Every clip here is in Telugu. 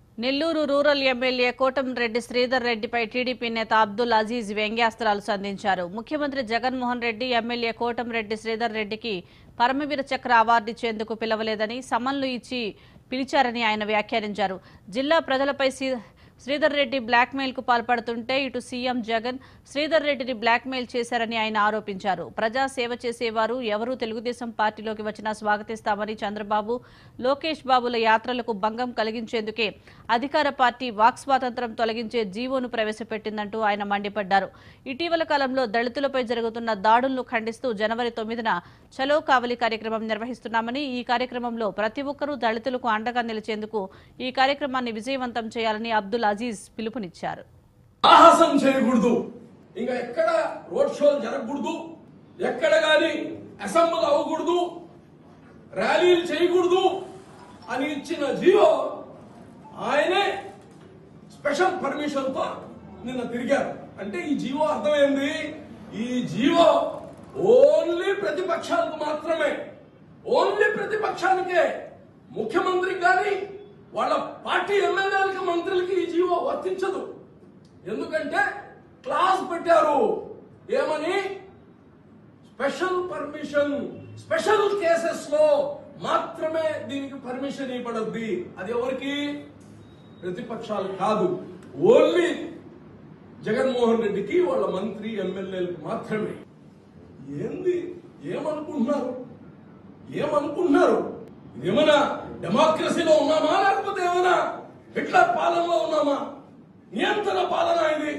నెల్లూరు రూరల్ ఎమ్మెల్యే కోటంరెడ్డి శ్రీధర్ రెడ్డిపై టీడీపీ నేత అబ్దుల్ అజీజ్ వ్యంగ్యాస్త్రాలు సంధించారు ముఖ్యమంత్రి జగన్మోహన్ రెడ్డి ఎమ్మెల్యే కోటంరెడ్డి శ్రీధర్ రెడ్డికి పరమవీర చక్ర అవార్డు ఇచ్చేందుకు పిలవలేదని సమన్లు ఇచ్చి పిలిచారని ఆయన వ్యాఖ్యానించారు జిల్లా ప్రజలపై శ్రీ- శ్రీధర్ రెడ్డి బ్లాక్మెయిల్ కు పాల్పడుతుంటే ఇటు సీఎం జగన్ శ్రీధర్ రెడ్డిని బ్లాక్మెయిల్ చేశారని ఆయన ఆరోపించారు ప్రజా సేవ చేసేవారు ఎవరూ తెలుగుదేశం పార్టీలోకి వచ్చినా స్వాగతిస్తామని చంద్రబాబు లోకేష్ బాబుల యాత్రలకు భంగం కలిగించేందుకే అధికార పార్టీ వాక్ స్వాతంత్రం తొలగించే జీవోను ప్రవేశపెట్టిందంటూ ఆయన మండిపడ్డారు ఇటీవల కాలంలో దళితులపై జరుగుతున్న దాడులను ఖండిస్తూ జనవరి తొమ్మిదిన చలో కావలి కార్యక్రమం నిర్వహిస్తున్నామని ఈ కార్యక్రమంలో ప్రతి ఒక్కరూ దళితులకు అండగా నిలిచేందుకు ఈ కార్యక్రమాన్ని విజయవంతం చేయాలని అబ్దుల్ అజీజ్ పిలుపునిచ్చారు సాహసం చేయకూడదు ఇంకా ఎక్కడ రోడ్ షోలు జరగకూడదు ఎక్కడ గాని అసెంబ్లీ అవ్వకూడదు ర్యాలీలు చేయకూడదు అని ఇచ్చిన జీవో ఆయనే స్పెషల్ పర్మిషన్ తో నిన్న తిరిగారు అంటే ఈ జీవో అర్థమైంది ఈ జీవో ఓన్లీ ప్రతిపక్షాలకు మాత్రమే ఓన్లీ ప్రతిపక్షానికే ముఖ్యమంత్రికి కానీ వాళ్ళ పార్టీ ఎమ్మెల్యేలకి మంత్రులకి ఈ జీవో వర్తించదు ఎందుకంటే క్లాస్ పెట్టారు ఏమని స్పెషల్ పర్మిషన్ స్పెషల్ కేసెస్ లో మాత్రమే దీనికి పర్మిషన్ ఇవ్వబడద్ది అది ఎవరికి ప్రతిపక్షాలు కాదు ఓన్లీ జగన్మోహన్ రెడ్డికి వాళ్ళ మంత్రి ఎమ్మెల్యేలకు మాత్రమే ఏంది ఏమనుకుంటున్నారు ఏమనుకుంటున్నారు ఏమైనా డెమోక్రసీలో ఉన్నామా లేకపోతే ఏమైనా హిట్లర్ పాలనలో ఉన్నామా నియంత్రణ పాలన ఇది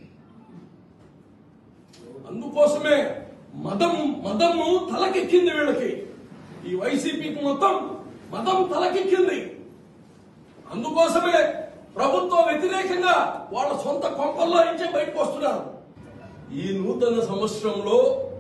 అందుకోసమే మదం మదము తలకెక్కింది వీళ్ళకి ఈ వైసీపీకి మొత్తం మదం తలకెక్కింది అందుకోసమే ప్రభుత్వ వ్యతిరేకంగా వాళ్ళ సొంత కొంపల్లో నుంచే బయటకు వస్తున్నారు ఈ నూతన సంవత్సరంలో